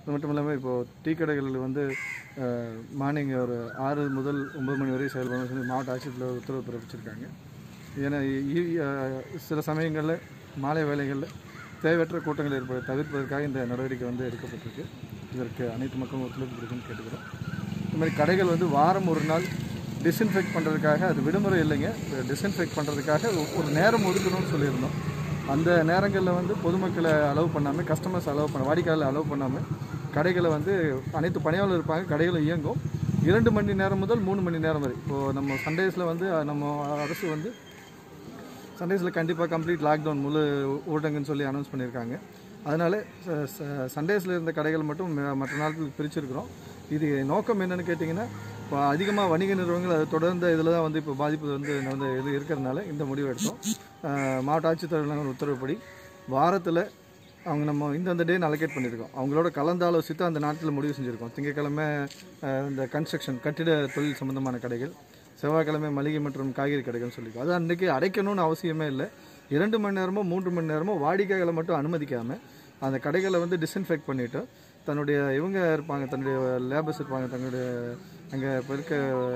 அது மட்டும் இல்லாமல் இப்போது டீ கடைகள் வந்து மார்னிங் ஒரு ஆறு முதல் ஒன்பது மணி வரை செயல்படும் சொல்லி மாவட்ட ஆட்சியத்தில் உத்தரவு பிறப்பிச்சிருக்காங்க ஏன்னா இ- அஹ், சில சமயங்களில் மாலை வேளைகளில் தேவையற்ற கூட்டங்கள் ஏற்பட தவிர்ப்பதற்காக இந்த நடவடிக்கை வந்து எடுக்கப்பட்டிருக்கு இதற்கு அனைத்து மக்களும் ஒத்துழைப்பு கொடுக்கணும்னு கேட்டுக்கிறோம் இந்த மாதிரி கடைகள் வந்து வாரம் ஒரு நாள் டிஸ்இன்ஃபெக்ட் பண்ணுறதுக்காக அது விடுமுறை இல்லைங்க டிஸ்இன்ஃபெக்ட் பண்ணுறதுக்காக ஒரு நேரம் ஒதுக்கணும்னு சொல்லியிருந்தோம் அந்த நேரங்களில் வந்து பொதுமக்களை அலோவ் பண்ணாமல் கஸ்டமர்ஸ் அலோவ் பண்ண வாடிக்கையாளர் அலோவ் பண்ணாமல் கடைகளை வந்து அனைத்து பணியாளர் இருப்பாங்க கடைகளும் இயங்கும் இரண்டு மணி நேரம் முதல் மூணு மணி நேரம் வரை இப்போது நம்ம சண்டேஸில் வந்து அஹ், நம்ம அரசு வந்து சண்டேஸில் கண்டிப்பாக கம்ப்ளீட் லாக்டவுன் முழு ஊரடங்குன்னு சொல்லி அனௌன்ஸ் பண்ணியிருக்காங்க அதனால் சண்டேஸில் இருந்த கடைகள் மட்டும் ம- மற்ற நாட்களுக்கு பிரிச்சிருக்கிறோம் இது நோக்கம் என்னன்னு கேட்டிங்கன்னா இப்போ அதிகமாக வணிக நிறுவனங்கள் அது தொடர்ந்த இதில் தான் வந்து இப்போ பாதிப்பு வந்து வந்து இது இருக்கிறதுனால இந்த முடிவு எடுத்தோம் அஹ், மாவட்ட ஆட்சித்தலைவர் உத்தரவுப்படி வாரத்தில் அவங்க நம்ம இந்தந்த டே அலோகேட் பண்ணியிருக்கோம் அவங்களோட கலந்தாலோசித்து அந்த நாட்டில் முடிவு செஞ்சுருக்கோம் திங்கட்கிழமை அஹ், இந்த கன்ஸ்ட்ரக்ஷன் கட்டிட தொழில் சம்பந்தமான கடைகள் செவ்வாய்க்கிழமை மளிகை மற்றும் காய்கறி கடைகள்னு சொல்லியிருக்கோம் அது அன்றைக்கி அடைக்கணும்னு அவசியமே இல்லை இரண்டு மணி நேரமோ மூன்று மணி நேரமோ வாடிக்கைகளை மட்டும் அனுமதிக்காமல் அந்த கடைகளை வந்து டிஸ்இன்ஃபெக்ட் பண்ணிவிட்டு தன்னுடைய இவங்க இருப்பாங்க தன்னுடைய லேபர்ஸ் இருப்பாங்க தன்னுடைய அங்கே இப்போ இருக்க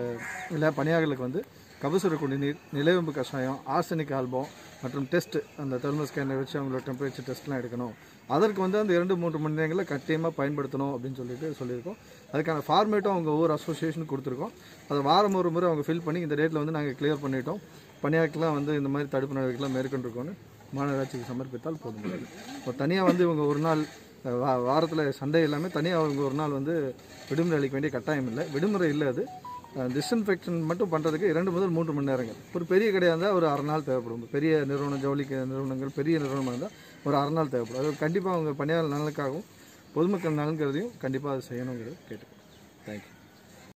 லே பணியாளர்களுக்கு வந்து கபசுர குடிநீர் நிலவேம்பு கஷாயம் ஆர்சனிக் ஆல்பம் மற்றும் டெஸ்ட் அந்த தெர்மல் ஸ்கேனர் வச்சு அவங்களோட டெம்பரேச்சர் டெஸ்ட்லாம் எடுக்கணும் அதற்கு வந்து அந்த இரண்டு மூன்று மணி நேரங்களில் கட்டாயமாக பயன்படுத்தணும் அப்படின்னு சொல்லிட்டு சொல்லியிருக்கோம் அதுக்கான ஃபார்மேட்டும் அவங்க ஒவ்வொரு அசோசியேஷனுக்கு கொடுத்துருக்கோம் அதை வாரம் ஒரு முறை அவங்க ஃபில் பண்ணி இந்த டேட்டில் வந்து நாங்கள் கிளியர் பண்ணிட்டோம் பணியாளர்கள்லாம் வந்து இந்த மாதிரி தடுப்பு நடவடிக்கைலாம் மேற்கொண்டிருக்கோன்னு மாநகராட்சிக்கு சமர்ப்பித்தால் போதும் இப்போ தனியாக வந்து இவங்க ஒரு நாள் அஹ், வா வாரத்தில் சண்டே எல்லாமே தனியாக அவங்க ஒரு நாள் வந்து விடுமுறை அளிக்க வேண்டிய கட்டாயம் இல்லை விடுமுறை இல்லை அது டிஸ்இன்ஃபெக்ஷன் மட்டும் பண்ணுறதுக்கு இரண்டு முதல் மூன்று மணி நேரங்கள் ஒரு பெரிய கடையாக இருந்தால் ஒரு அரை நாள் தேவைப்படும் பெரிய நிறுவனம் ஜவுளி க- நிறுவனங்கள் பெரிய நிறுவனமாக இருந்தால் ஒரு அரை நாள் தேவைப்படும் அது கண்டிப்பாக அவங்க பணியாளர் நலனுக்காகவும் பொதுமக்கள் நலன் கருதியும் கண்டிப்பாக அது செய்யணுங்கிறது கேட்டுக்கோங்க தேங்க்யூ